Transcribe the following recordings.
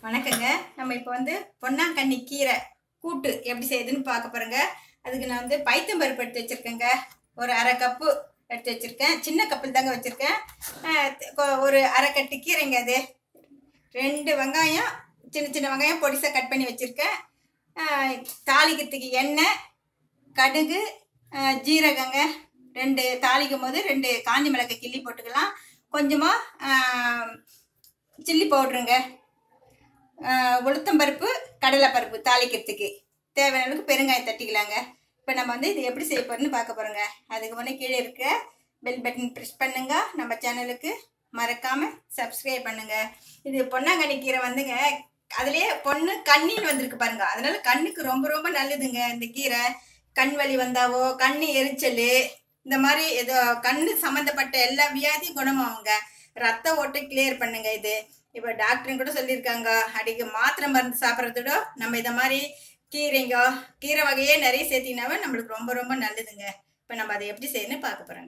வணக்கங்க நம்ம இப்போ வந்து பொன்னாங்கண்ணி கீரை கூட்டு எப்படி செய்யுதுன்னு பார்க்க போகிறோங்க அதுக்கு நான் வந்து பைத்தம் பருப்பு எடுத்து வச்சுருக்கேங்க ஒரு அரை கப்பு எடுத்து வச்சுருக்கேன் சின்ன கப்பில் தாங்க வச்சுருக்கேன் ஒரு அரை கட்டு கீரைங்க அது ரெண்டு வெங்காயம் சின்ன சின்ன வெங்காயம் பொடிசாக கட் பண்ணி வச்சுருக்கேன் தாளிக்கிறதுக்கு எண்ணெய் கடுகு அஹ், ஜீரகங்க ரெண்டு தாளிக்கும் போது ரெண்டு காஞ்சி மிளகாய் கிள்ளி போட்டுக்கலாம் கொஞ்சமாக சில்லி பவுட்ருங்க ஆஹ் உளுத்தம்பருப்பு கடலைப்பருப்பு தாளிக்கிறதுக்கு தேவையான அளவுக்கு பெருங்காயம் தட்டிக்கலாங்க இப்போ நம்ம வந்து இது எப்படி செய்ய போறோம்னு பார்க்க போகிறோங்க அதுக்கு முன்னே கீழே இருக்க பெல் பட்டன் ப்ரெஸ் பண்ணுங்க நம்ம சேனலுக்கு மறக்காம சப்ஸ்கிரைப் பண்ணுங்க இது பொன்னாங்கண்ணி கீரை வந்துங்க அதுலயே பொண்ணு கண்ணின்னு வந்திருக்கு பாருங்க அதனால கண்ணுக்கு ரொம்ப ரொம்ப நல்லதுங்க இந்த கீரை கண் வலி வந்தாவோ கண்ணு எரிச்சல் இந்த மாதிரி ஏதோ கண்ணு சம்மந்தப்பட்ட எல்லா வியாதியும் குணமாகுங்க ரத்த ஓட்டை கிளியர் பண்ணுங்க இது இப்போ டாக்டரும் கூட சொல்லியிருக்காங்க அடிக்க மாத்திரை மருந்து சாப்பிட்றதோட நம்ம இதை மாதிரி கீரைங்க கீரை வகையே நிறைய சேர்த்திங்கனாவே நம்மளுக்கு ரொம்ப ரொம்ப நல்லதுங்க இப்போ நம்ம அதை எப்படி செய்யணும்னு பார்க்க போகிறோங்க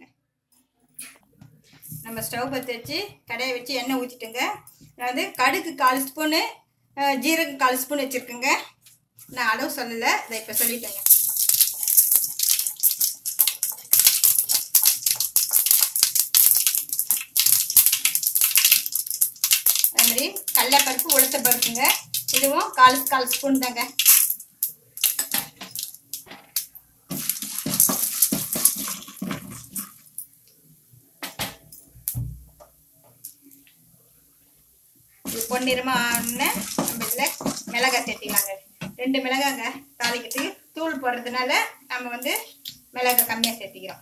நம்ம ஸ்டவ் பற்ற வச்சு கடையை வச்சு எண்ணெய் ஊற்றிட்டுங்க நான் வந்து கடுகு கால் ஸ்பூனு அஹ், ஜீரகம் கால் ஸ்பூன் வச்சுருக்கேங்க நான் அளவு சொல்லலை இதை இப்போ சொல்லிட்டேங்க அதே மாதிரி கடலைப்பருப்பு உளுத்த பருப்புங்க இதுவும் கால் கால் ஸ்பூன் தாங்க இது பொன்னிறமாக ஆனோடனே நம்ம இதில் மிளகாய் சேர்த்திக்கலாங்க ரெண்டு மிளகாங்க தாளிக்கிறதுக்கு தூள் போடுறதுனால நம்ம வந்து மிளகாய் கம்மியாக சேர்த்திக்கிறோம்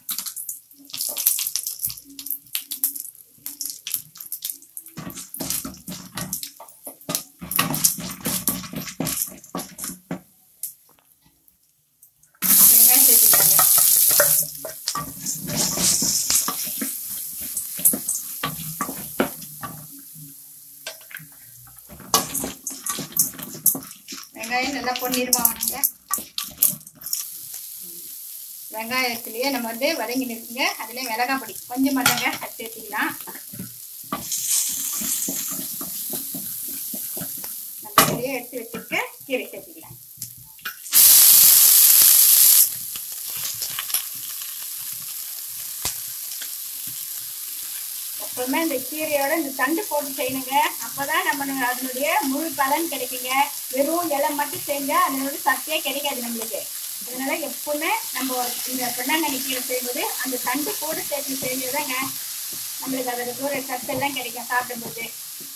வெங்காயம் சேர்த்துக்கலாங்க வெங்காயம் நல்லா பொன்னிறமா வாங்க வெங்காயத்துலயே நம்ம வந்து வதங்கி நிற்குங்க அதுலேயே மிளகாய் பொடி கொஞ்சம் மட்டுங்க அது சேர்த்திக்கலாம் நம்ம இதுலயே எடுத்து வச்சிருக்க கீரை சேர்த்திக்கலாம் எப்பவுமே இந்த கீரையோட இந்த தண்டு போட்டு செய்யணுங்க அப்பதான் நம்ம அதனுடைய முழு பலன் கிடைக்குங்க வெறும் இலை மட்டும் செஞ்சா அதனுடைய சத்தே கிடைக்காது நம்மளுக்கு அதனால எப்பவுமே நம்ம இந்த பொன்னாங்கண்ணி கீரை செய்யும்போது அந்த தண்டு போட்டு சேர்த்து செஞ்சதுதாங்க நம்மளுக்கு அதோட தூர சத்தெல்லாம் கிடைக்கும் சாப்பிடும்போது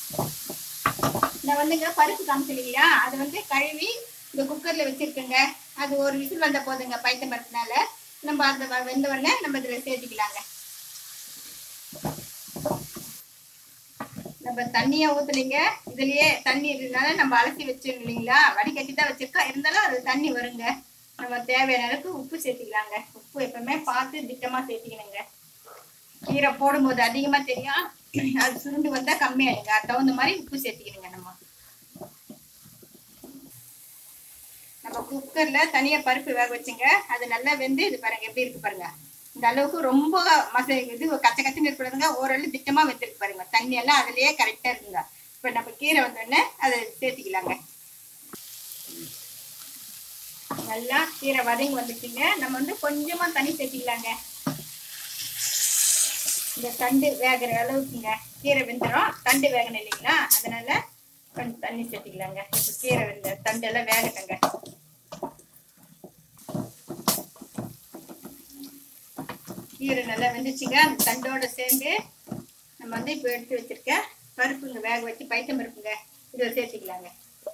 நான் வந்துங்க பருப்பு காமிச்சிருக்கீங்களா அது வந்து கழுவி இந்த குக்கர்ல வச்சிருக்கேங்க அது ஒரு விசில் வந்த போதுங்க பைத்தம் பருப்புனால நம்ம அந்த வ- வெந்த உடனே நம்ம இதுல சேர்த்துக்கலாங்க நம்ம தண்ணியா ஊத்துலீங்க இதுலயே தண்ணி இருந்தனால நம்ம அலசி வச்சிருக்கோம் இல்லைங்களா வடிகட்டி தான் வச்சிருக்கோம் இருந்தாலும் அது தண்ணி வருங்க நம்ம தேவையான அளவுக்கு உப்பு சேர்த்துக்கலாங்க உப்பு எப்பவுமே பார்த்து திட்டமா சேர்த்துக்கணுங்க கீரை போடும்போது அதிகமா தெரியும் அது சுருண்டு வந்தா கம்மியாயிடுங்க அது தகுந்த மாதிரி உப்பு சேர்த்துக்கணுங்க நம்ம நம்ம குக்கர்ல தனியா பருப்பு வேக வச்சுங்க அது நல்லா வெந்து இது பாருங்க எப்படி இருக்கு பாருங்க இந்த அளவுக்கு ரொம்ப மச இது கச்ச கச்சன்னு இருக்கிறதுங்க ஓரளவு திட்டமா வெந்திருக்கு பாருங்க தண்ணி எல்லாம் அதுலயே கரெக்டா இருக்குங்க இப்ப நம்ம கீரை வந்தோடனே அதை சேர்த்திக்கலாங்க நல்லா கீரை வதங்கி வந்துச்சுங்க நம்ம வந்து கொஞ்சமா தண்ணி சேர்த்திக்கலாங்க இந்த தண்டு வேகிற அளவுக்குங்க கீரை வெந்துடும் தண்டு வேகணும் இல்லைங்களா அதனால கொஞ்சம் தண்ணி சேர்த்திக்கலாங்க இப்போ கீரை வெந்த தண்டு எல்லாம் வேகட்டுங்க கீரை நல்லா வெந்துச்சுங்க அந்த தண்டோட சேர்ந்து நம்ம வந்து இப்போ எடுத்து வச்சிருக்க பருப்புங்க வேக வச்சு பைத்தம் பருப்புங்க இதை சேர்த்துக்கலாங்க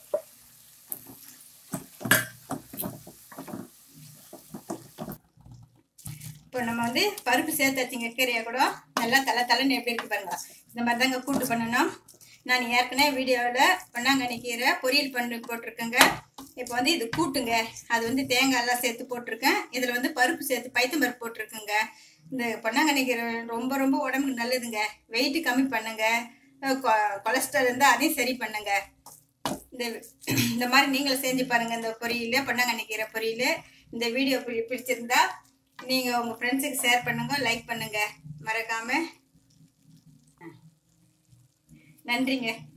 இப்போ நம்ம வந்து பருப்பு சேர்த்தாச்சுங்க கீரையை கூட நல்லா தலை தலைன்னு எப்படி இருக்கு பாருங்க இந்த மாதிரி தாங்க கூட்டு பண்ணணும் நான் ஏற்கனவே வீடியோவில் பொன்னாங்கண்ணி கீரை பொரியல் பண்ணி போட்டிருக்கேங்க இப்போ வந்து இது கூட்டுங்க அது வந்து தேங்காய் எல்லாம் சேர்த்து போட்டிருக்கேன் இதில் வந்து பருப்பு சேர்த்து பைத்தம் பருப்பு போட்டிருக்குங்க இந்த பொன்னாங்கண்ணி கீரை ரொம்ப ரொம்ப உடம்புக்கு நல்லதுங்க வெயிட் கம்மி பண்ணுங்க அஹ் கொ- கொலஸ்ட்ரால் இருந்தால் அதையும் சரி பண்ணுங்க இந்த இந்த மாதிரி நீங்களும் செஞ்சு பாருங்க இந்த பொரியல் பொன்னாங்கண்ணி கீரை பொரியல் இந்த வீடியோ பி- பிடிச்சிருந்தா நீங்கள் உங்கள் ஃப்ரெண்ட்ஸுக்கு ஷேர் பண்ணுங்க லைக் பண்ணுங்க மறக்காம நன்றிங்க